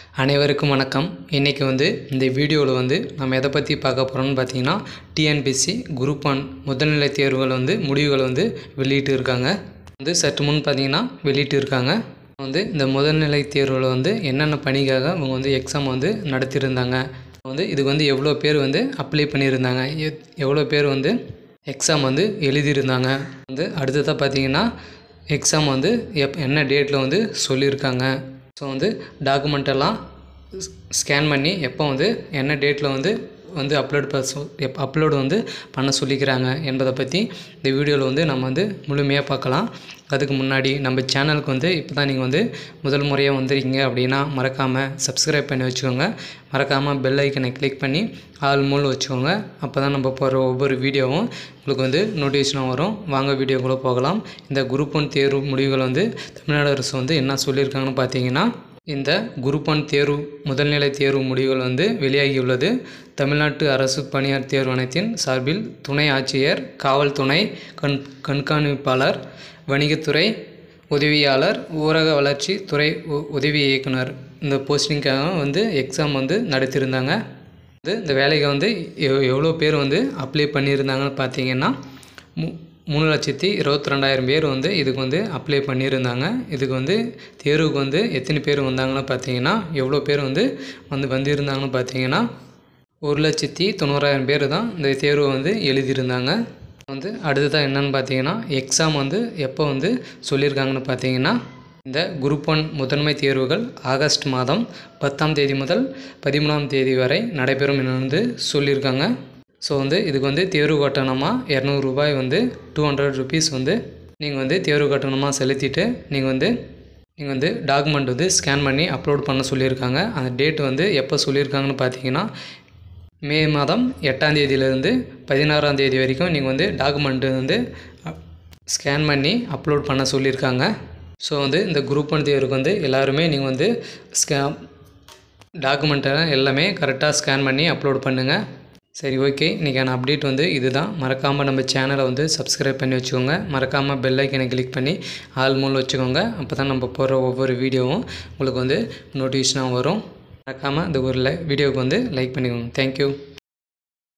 அனைவருக்கும் வணக்கம் இன்றைக்கி வந்து இந்த வீடியோவில் வந்து நம்ம எதை பற்றி பார்க்க போகிறோம்னு பார்த்தீங்கன்னா டிஎன்பிசி குரூப் ஒன் முதல்நிலை தேர்வுகள் வந்து முடிவுகள் வந்து வெளியிட்டு இருக்காங்க வந்து சற்று முன் பார்த்தீங்கன்னா வெளியிட்டு இருக்காங்க வந்து இந்த முதல்நிலை தேர்வில் வந்து என்னென்ன பணிக்காக அவங்க வந்து எக்ஸாம் வந்து நடத்தியிருந்தாங்க வந்து இதுக்கு வந்து எவ்வளோ பேர் வந்து அப்ளை பண்ணியிருந்தாங்க எத்- எவ்வளோ பேர் வந்து எக்ஸாம் வந்து எழுதியிருந்தாங்க வந்து அடுத்ததாக பார்த்தீங்கன்னா எக்ஸாம் வந்து எப் என்ன டேட்டில் வந்து சொல்லியிருக்காங்க ஸோ வந்து டாக்குமெண்ட் எல்லாம் ஸ்கேன் பண்ணி எப்போ வந்து என்ன டேட்டில் வந்து வந்து அப்லோட் பண்ண சொல் எப் அப்லோடு வந்து பண்ண சொல்லிக்கிறாங்க என்பதை பற்றி இந்த வீடியோவில் வந்து நம்ம வந்து முழுமையாக பார்க்கலாம் அதுக்கு முன்னாடி நம்ம சேனலுக்கு வந்து இப்போ தான் நீங்கள் வந்து முதல் முறையாக வந்திருக்கீங்க அப்படின்னா மறக்காமல் சப்ஸ்கிரைப் பண்ணி வச்சுக்கோங்க மறக்காமல் பெல் ஐக்கனை கிளிக் பண்ணி ஆல் மூல் வச்சுக்கோங்க அப்போ தான் நம்ம போகிற ஒவ்வொரு வீடியோவும் உங்களுக்கு வந்து நோட்டிஃபிகேஷனாக வரும் வாங்க வீடியோக்குள்ளே போகலாம் இந்த குரூப் ஒன் தேர்வு முடிவுகள் வந்து தமிழ்நாடு அரசு வந்து என்ன சொல்லியிருக்காங்கன்னு பார்த்தீங்கன்னா இந்த குரூப் ஒன் தேர்வு முதல்நிலை தேர்வு முடிவுகள் வந்து வெளியாகியுள்ளது தமிழ்நாட்டு அரசு பணியார் தேர்வாணையத்தின் சார்பில் துணை ஆட்சியர் காவல்துறை கண் கண்காணிப்பாளர் வணிகத்துறை உதவியாளர் ஊரக வளர்ச்சி துறை உ- உதவி இயக்குனர் இந்த போஸ்டிங்காக வந்து எக்ஸாம் வந்து நடத்தியிருந்தாங்க வந்து இந்த வேலைக்கு வந்து எவ் எவ்வளோ பேர் வந்து அப்ளை பண்ணியிருந்தாங்கன்னு பார்த்தீங்கன்னா மூ மூணு லட்சத்தி இருபத்தி ரெண்டாயிரம் பேர் வந்து இதுக்கு வந்து அப்ளை பண்ணியிருந்தாங்க இதுக்கு வந்து தேர்வுக்கு வந்து எத்தனை பேர் வந்தாங்கன்னு பார்த்தீங்கன்னா எவ்வளோ பேர் வந்து வந்து வந்திருந்தாங்கன்னு பார்த்தீங்கன்னா ஒரு லட்சத்தி தொண்ணூறாயிரம் பேர் தான் இந்த தேர்வை வந்து எழுதியிருந்தாங்க வந்து அடுத்ததாக என்னன்னு பார்த்தீங்கன்னா எக்ஸாம் வந்து எப்போ வந்து சொல்லியிருக்காங்கன்னு பார்த்தீங்கன்னா இந்த குரூப் ஒன் முதன்மை தேர்வுகள் ஆகஸ்ட் மாதம் பத்தாம் தேதி முதல் பதிமூணாம் தேதி வரை நடைபெறும் என வந்து சொல்லியிருக்காங்க ஸோ வந்து இதுக்கு வந்து தேர்வு கட்டணமாக இரநூறுபாய் வந்து டூ ஹண்ட்ரட் ருபீஸ் வந்து நீங்கள் வந்து தேர்வு கட்டணமாக செலுத்திட்டு நீங்கள் வந்து நீங்கள் வந்து டாக்குமெண்ட் வந்து ஸ்கேன் பண்ணி அப்லோட் பண்ண சொல்லியிருக்காங்க அந்த டேட் வந்து எப்போ சொல்லியிருக்காங்கன்னு பார்த்தீங்கன்னா மே மாதம் எட்டாம் தேதியிலேருந்து பதினாறாம் தேதி வரைக்கும் நீங்கள் வந்து டாக்குமெண்ட்டு வந்து ஸ்கேன் பண்ணி அப்லோட் பண்ண சொல்லியிருக்காங்க ஸோ வந்து இந்த குரூப் ஒன் தேர்வுக்கு வந்து எல்லாருமே நீங்கள் வந்து ஸ்கே டாக்குமெண்ட்டை எல்லாமே கரெக்டாக ஸ்கேன் பண்ணி அப்லோட் பண்ணுங்கள் சரி ஓகே இன்றைக்கான அப்டேட் வந்து இதுதான் மறக்காமல் நம்ம சேனலை வந்து சப்ஸ்கிரைப் பண்ணி வச்சுக்கோங்க மறக்காமல் பெல் ஐக்கனை கிளிக் பண்ணி ஆல் மூல் வச்சுக்கோங்க அப்போ தான் நம்ம போடுற ஒவ்வொரு வீடியோவும் உங்களுக்கு வந்து நோட்டிஃபிகேஷனாக வரும் மறக்காமல் இந்த ஒரு வீடியோவுக்கு வந்து லைக் பண்ணிக்கோங்க தேங்க்யூ